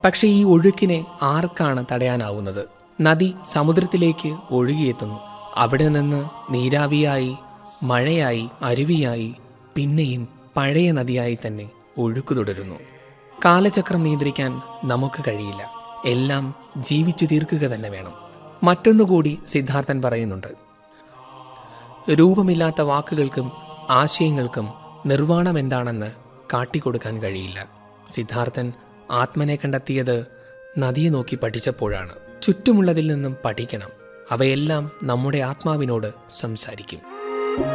പക്ഷേ ഈ ഒഴുക്കിനെ ആർക്കാണ് തടയാനാവുന്നത് നദി സമുദ്രത്തിലേക്ക് ഒഴുകിയെത്തുന്നു അവിടെ നിന്ന് നീരാവിയായി മഴയായി അരുവിയായി പിന്നെയും പഴയ നദിയായി തന്നെ ഒഴുക്ക് തുടരുന്നു കാലചക്രം നിയന്ത്രിക്കാൻ നമുക്ക് കഴിയില്ല എല്ലാം ജീവിച്ചു തീർക്കുക തന്നെ വേണം മറ്റൊന്നുകൂടി സിദ്ധാർത്ഥൻ പറയുന്നുണ്ട് രൂപമില്ലാത്ത വാക്കുകൾക്കും ആശയങ്ങൾക്കും നിർവ്വാണം എന്താണെന്ന് കാട്ടിക്കൊടുക്കാൻ കഴിയില്ല സിദ്ധാർത്ഥൻ ആത്മനെ കണ്ടെത്തിയത് നദിയെ നോക്കി പഠിച്ചപ്പോഴാണ് ചുറ്റുമുള്ളതിൽ നിന്നും പഠിക്കണം അവയെല്ലാം നമ്മുടെ ആത്മാവിനോട് സംസാരിക്കും